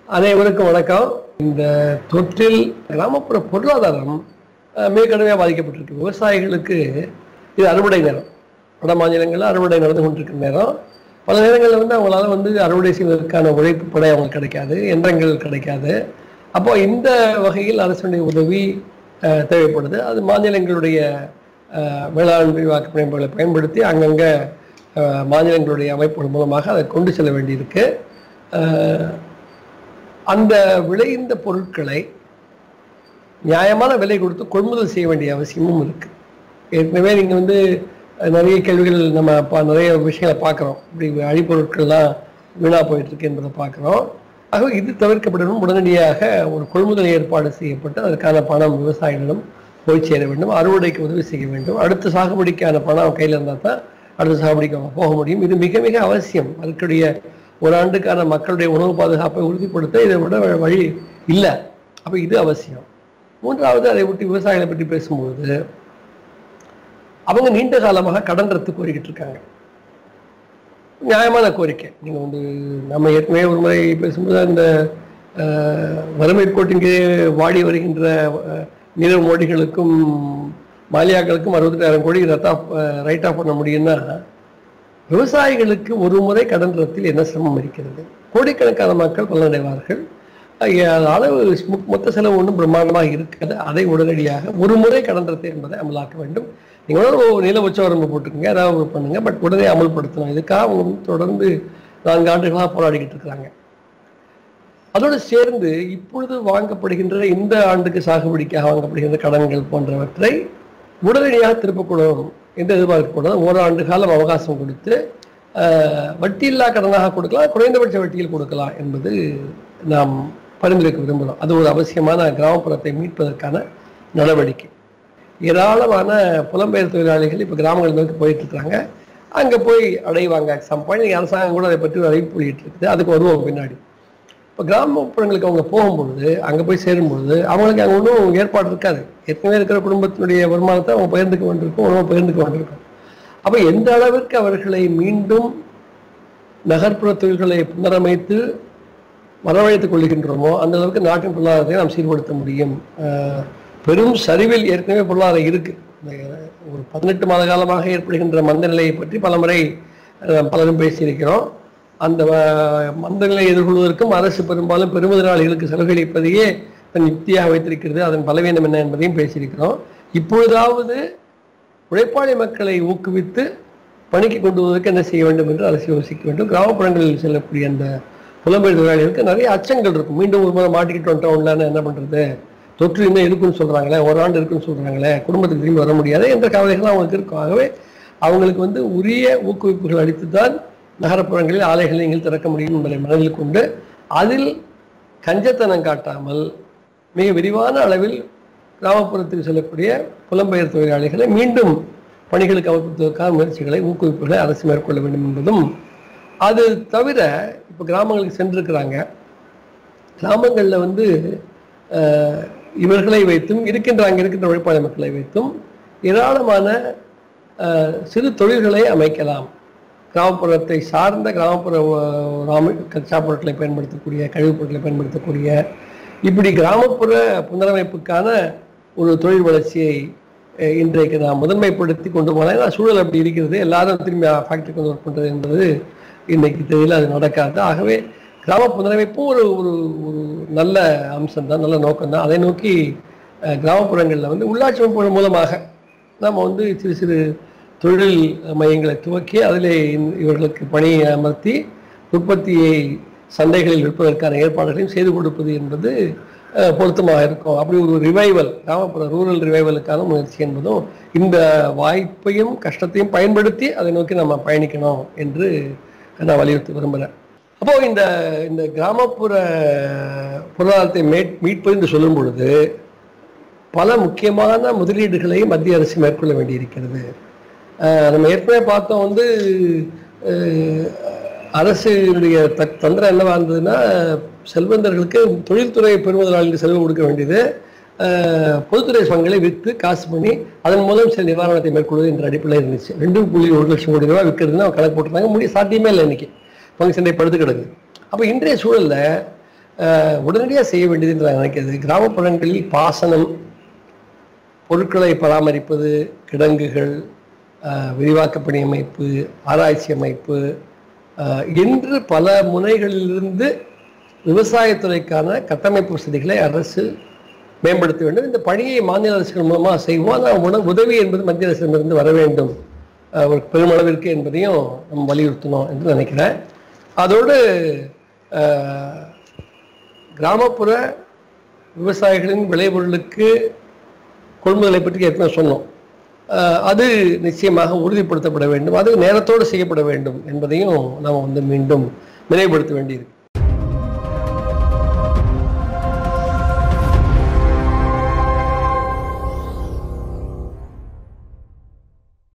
அனைவருக்கும் வணக்கம் இந்த தொற்றில் கிராமப்புற பொருளாதாரம் அஹ், மிக கடுமையாக பாதிக்கப்பட்டிருக்கு விவசாயிகளுக்கு இது அறுவடை நேரம் வட மாநிலங்களில் அறுவடை நடந்து கொண்டிருக்கிற நேரம் பல நேரங்களில் வந்து அவங்களால வந்து அறுவடை செய்வதற்கான உழைப்பு படை அவங்களுக்கு கிடைக்காது எந்திரங்கள் கிடைக்காது அப்போ இந்த வகையில் அரசுடைய உதவி அஹ், தேவைப்படுது அது மாநிலங்களுடைய அஹ், வேளாண் விரிவாக்க பயன்பாடுகளை பயன்படுத்தி அங்கங்கே அஹ், மாநிலங்களுடைய அமைப்புகள் மூலமாக அதை கொண்டு செல்ல வேண்டியிருக்கு அஹ், அந்த விளைந்த பொருட்களை நியாயமான விலை கொடுத்து கொள்முதல் செய்ய வேண்டிய அவசியமும் இருக்கு ஏற்கனவே நீங்க வந்து அஹ், நிறைய கேள்விகள் நம்ம பா- நிறைய விஷயங்களை பார்க்குறோம் இப்படி அழிப்பொருட்கள்லாம் வீணா போயிட்டு இருக்கு என்பதை பார்க்குறோம் ஆகவே இது தவிர்க்கப்படணும் உடனடியாக ஒரு கொள்முதல் ஏற்பாடு செய்யப்பட்டு அதற்கான பணம் விவசாயிகளிடம் போய் சேர வேண்டும் அறுவடைக்கு உதவி செய்ய வேண்டும் அடுத்த சாகுபடிக்கான பணம் கையில் இருந்தால் தான் அடுத்த சாகுபடிக்கு அவங்க போக முடியும் இது மிக மிக அவசியம் அதற்குடைய ஒரு ஆண்டுக்கான மக்களுடைய உணவு பாதுகாப்பை உறுதிப்படுத்த இதை விட வழி இல்லை அப்போ இது அவசியம் மூன்றாவது அதை விட்டு விவசாயிகளை பற்றி பேசும்போது அவங்க நீண்ட காலமாக கடன் ரத்து கோரிக்கிட்டு இருக்காங்க நியாயமான கோரிக்கை நீங்கள் வந்து நம்ம ஏற்கனவே ஒரு முறை பேசும்போது அந்த அஹ், வறுமை கோட்டின் கீழே வாடி வருகின்ற அஹ், நீரவ் மோடிகளுக்கும் மாலியாக்களுக்கும் அறுபத்தெட்டாயிரம் கோடி ரத்தா ரைட் ஆஃப் பண்ண முடியும்னா விவசாயிகளுக்கு ஒரு முறை கடன் ரத்தில் என்ன சிரமம் இருக்கிறது கோடிக்கணக்கான மக்கள் பலனடைவார்கள் ஐயா, அளவு மொ- மொத்த செலவு ஒன்றும் பிரம்மாண்டமாக இருக்காது அதை உடனடியாக ஒரு முறை கடன் ரத்து என்பதை அமலாக்க வேண்டும் நீங்கள் வேணா ஒரு நில உச்சவரம்பு போட்டுக்கோங்க ஏதாவது ஒரு பண்ணுங்க பட் உடனே அமல்படுத்தணும் இதுக்காக அவங்க வந்து தொடர்ந்து நான்கு ஆண்டுகளாக போராடிக்கிட்டு இருக்கிறாங்க அதோடு சேர்ந்து இப்பொழுது வாங்கப்படுகின்ற இந்த ஆண்டுக்கு சாகுபடிக்காக வாங்கப்படுகின்ற கடன்கள் போன்றவற்றை உடனடியாக திருப்பக்கூடாது என்று எதிர்பார்க்கக்கூடாது ஓராண்டு காலம் அவகாசம் கொடுத்து ஆஹ், வட்டியில்லா கடனாக கொடுக்கலாம் குறைந்தபட்ச வட்டியில் கொடுக்கலாம் என்பது நாம் பரிந்துரைக்க விரும்புகிறோம் அது ஒரு அவசியமான கிராமப்புறத்தை மீட்பதற்கான நடவடிக்கை ஏராளமான புலம்பெயர் தொழிலாளிகள் இப்போ கிராமங்கள் நோக்கி போயிட்டு இருக்காங்க அங்கே போய் அடைவாங்க சம் பாயிண்ட் அரசாங்கம் கூட அதை பற்றி ஒரு அறிவிப்பு வெளியிட்டு இருக்குது அதுக்கு வருவோம் பின்னாடி இப்போ கிராமப்புறங்களுக்கு அவங்க போகும்பொழுது அங்கே போய் சேரும்பொழுது அவங்களுக்கு அங்கே ஒன்றும் ஏற்பாடு இருக்காது ஏற்கனவே இருக்கிற குடும்பத்தினுடைய வருமானத்தை அவங்க பகிர்ந்துக்க வேண்டியிருக்கும் உணவு பகிர்ந்துக்க வேண்டியிருக்கும் அப்போ எந்த அளவிற்கு அவர்களை மீண்டும் நகர்ப்புற தொழில்களை புனரமைத்து வரவழைத்துக் கொள்கின்றோமோ அந்த அளவுக்கு நாட்டின் பொருளாதாரத்தை நாம் சீர்படுத்த முடியும் அஹ், பெரும் சரிவில் ஏற்கனவே பொருளாதாரம் இருக்கு இந்த ஒரு பதினெட்டு மாத காலமாக ஏற்படுகின்ற மந்த நிலையை பற்றி பலமுறை அஹ், பலரும் பேசியிருக்கிறோம் அந்த அஹ், மந்த நிலையை எதிர்கொள்வதற்கும் அரசு பெரும்பாலும் பெருமுதலாளிகளுக்கு செலவழிப்பதையே தன் யுக்தியாக வைத்திருக்கிறது அதன் பலவீனம் என்ன என்பதையும் பேசியிருக்கிறோம் இப்பொழுதாவது உழைப்பாளி மக்களை ஊக்குவித்து பணிக்கு கொண்டு வருவதற்கு என்ன செய்ய வேண்டும் என்று அரசு யோசிக்க வேண்டும் கிராமப்புறங்களில் செல்லக்கூடிய அந்த புலம்பெயர் தொழிலாளிகளுக்கு நிறைய அச்சங்கள் இருக்கும் மீண்டும் ஒரு முறை மாட்டிக்கிட்டு வந்துட்டோம்லான்னு என்ன பண்றது தொற்று இன்னும் இருக்குன்னு சொல்றாங்களே ஒரு ஆண்டு இருக்குன்னு சொல்றாங்களே குடும்பத்துக்கு திரும்பி வர முடியாது என்ற கவலைகள் அவங்களுக்கு இருக்கும் ஆகவே அவங்களுக்கு வந்து உரிய ஊக்குவிப்புகள் அளித்து தான் நகரப்புறங்களில் ஆலைகளை நீங்கள் திறக்க முடியும் என்பதை மனதில் கொண்டு அதில் கஞ்சத்தனம் காட்டாமல் மிக விரிவான அளவில் கிராமப்புறத்தில் செல்லக்கூடிய புலம்பெயர் தொழிலாளிகளை மீண்டும் பணிகளுக்கு அமர்த்துவதற்கான முயற்சிகளை ஊக்குவிப்புகளை அரசு மேற்கொள்ள வேண்டும் என்பதும் அது தவிர இப்போ கிராமங்களுக்கு சென்றிருக்கிறாங்க கிராமங்களில் வந்து அஹ், இவர்களை வைத்தும் இருக்கின்ற அங்கே இருக்கின்ற உழைப்பாளி மக்களை வைத்தும் ஏராளமான அஹ், சிறு தொழில்களை அமைக்கலாம் கிராமப்புறத்தை சார்ந்த கிராமப்புற அஹ், ராம கச்சா பொருட்களை பயன்படுத்தக்கூடிய கழிவுப் பொருட்களை பயன்படுத்தக்கூடிய இப்படி கிராமப்புற புனரமைப்புக்கான ஒரு தொழில் வளர்ச்சியை அஹ், இன்றைக்கு நாம் முதன்மைப்படுத்தி கொண்டு போனால் ஏன்னா சூழல் அப்படி இருக்கிறது எல்லாரும் திரும்பி ஃபேக்டரிக்கு வந்து ஒர்க் பண்ணுறது என்பது இன்னைக்கு தெரியல அது நடக்காது ஆகவே கிராம புனரமைப்பும் ஒரு ஒரு ஒரு நல்ல அம்சம் தான் நல்ல நோக்கம் தான் அதை நோக்கி அஹ், கிராமப்புறங்களில் வந்து உள்ளாட்சி அமைப்புகள் மூலமாக நாம் வந்து சிறு சிறு தொழில் மையங்களை துவக்கி அதிலே இந்த- இவர்களுக்கு பணி அமர்த்தி உற்பத்தியை சந்தைகளில் விற்பதற்கான ஏற்பாடுகளையும் செய்து கொடுப்பது என்பது அஹ், பொருத்தமாக இருக்கும் அப்படி ஒரு ரிவைவல் கிராமப்புற ரூரல் ரிவைவலுக்கான முயற்சி என்பதும் இந்த வாய்ப்பையும் கஷ்டத்தையும் பயன்படுத்தி அதை நோக்கி நம்ம பயணிக்கணும் என்று நான் வலியுறுத்த விரும்புகிறேன் அப்போ இந்த இந்த கிராமப்புற பொருளாதாரத்தை மீட் மீட்பது என்று சொல்லும் பொழுது பல முக்கியமான முதலீடுகளை மத்திய அரசு மேற்கொள்ள வேண்டியிருக்கிறது அஹ் நம்ம ஏற்கனவே பார்த்தோம் வந்து அஹ், அரசுடைய த- தந்திரம் என்னவா இருந்ததுன்னா செல்வந்தர்களுக்கு தொழில்துறை பெருமுதலாளிகளுக்கு செலவு கொடுக்க வேண்டியது அஹ், பொதுத்துறை பங்களை விற்று காசு பண்ணி அதன் மூலம் சில நிவாரணத்தை மேற்கொள்வது என்ற அடிப்படையில் இருந்துச்சு ரெண்டு புள்ளி ஒரு லட்சம் கோடி ரூபாய் விற்கிறதுன்னு அவங்க கணக்கு போட்டுருந்தாங்க முடிய சாத்தியமே இல்லை இன்னைக்கு பங்கு சந்தை படுத்து கிடக்குது அப்போ இன்றைய சூழல்ல உடனடியாக செய்ய வேண்டியது என்று நான் நினைக்கிறது கிராமப்புறங்களில் பாசனம் பொருட்களை பராமரிப்பது கிடங்குகள் அஹ், விரிவாக்க பணி அமைப்பு ஆராய்ச்சி அமைப்பு அஹ், என்று பல முனைகளிலிருந்து விவசாயத்துறைக்கான கட்டமைப்பு வசதிகளை அரசு மேம்படுத்த வேண்டும் இந்த பணியை மாநில அரசுகள் மூலமாக செய்வோம் ஆனால் உண உதவி என்பது மத்திய அரசிடமிருந்து வர வேண்டும் அஹ், ஒரு பெருமளவிற்கு என்பதையும் நம்ம வலியுறுத்தணும் என்று நினைக்கிறேன் அதோடு அஹ், கிராமப்புற விவசாயிகளின் விளைபொருளுக்கு கொள்முதலை பற்றி ஏற்கனவே சொன்னோம் அஹ் அது நிச்சயமாக உறுதிப்படுத்தப்பட வேண்டும் அது நேரத்தோடு செய்யப்பட வேண்டும் என்பதையும் நாம் வந்து மீண்டும் நினைவுபடுத்த வேண்டியிருக்கு